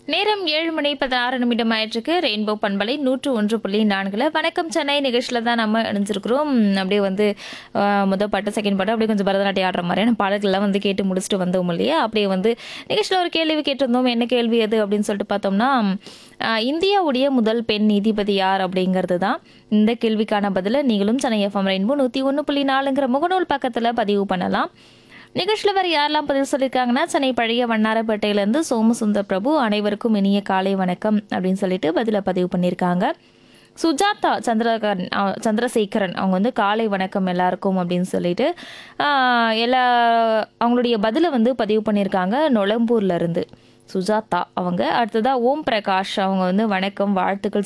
நேரம் ஏழு மணி பதினாறு நிமிடம் ஆயிற்றுக்கு ரெயின்போ பண்பலை நூற்று ஒன்று புள்ளி நான்குல வணக்கம் சென்னை நிகழ்ச்சியில் தான் நம்ம இணைஞ்சிருக்கிறோம் அப்படியே வந்து ஆஹ், முத பாட்டு செகண்ட் பாட்டு அப்படியே கொஞ்சம் பரதநாட்டியம் ஆடுற மாதிரியான பாடல்கள்லாம் வந்து கேட்டு முடிச்சுட்டு வந்தோம் இல்லையா அப்படியே வந்து நிகழ்ச்சியில் ஒரு கேள்வி கேட்டிருந்தோம் என்ன கேள்வி அது அப்படின்னு சொல்லிட்டு பார்த்தோம்னா ஆஹ், இந்தியாவுடைய முதல் பெண் நீதிபதி யார் அப்படிங்கிறது தான் இந்த கேள்விக்கான பதிலை நீங்களும் சென்னை எஃப்எம் ரெயின்போ நூற்றி ஒன்று புள்ளி நாலுங்கிற முகநூல் பக்கத்தில் பதிவு பண்ணலாம் நிகழ்ச்சியில் வேறு யாரெல்லாம் பதிவு சொல்லியிருக்காங்கன்னா சென்னை பழைய வண்ணாரப்பேட்டையிலேருந்து சோமசுந்தர் பிரபு அனைவருக்கும் இனிய காலை வணக்கம் அப்படின்னு சொல்லிட்டு பதில பதிவு பண்ணியிருக்காங்க சுஜாதா சந்திரகரன் அஹ், சந்திரசேகரன் அவங்க வந்து காலை வணக்கம் எல்லாருக்கும் அப்படின்னு சொல்லிட்டு ஆஹ், எல்லா அவங்களுடைய பதிலை வந்து பதிவு பண்ணியிருக்காங்க நொளம்பூர்ல இருந்து சுஜாதா அவங்க அடுத்ததா ஓம் பிரகாஷ் அவங்க வந்து வணக்கம் வாழ்த்துக்கள்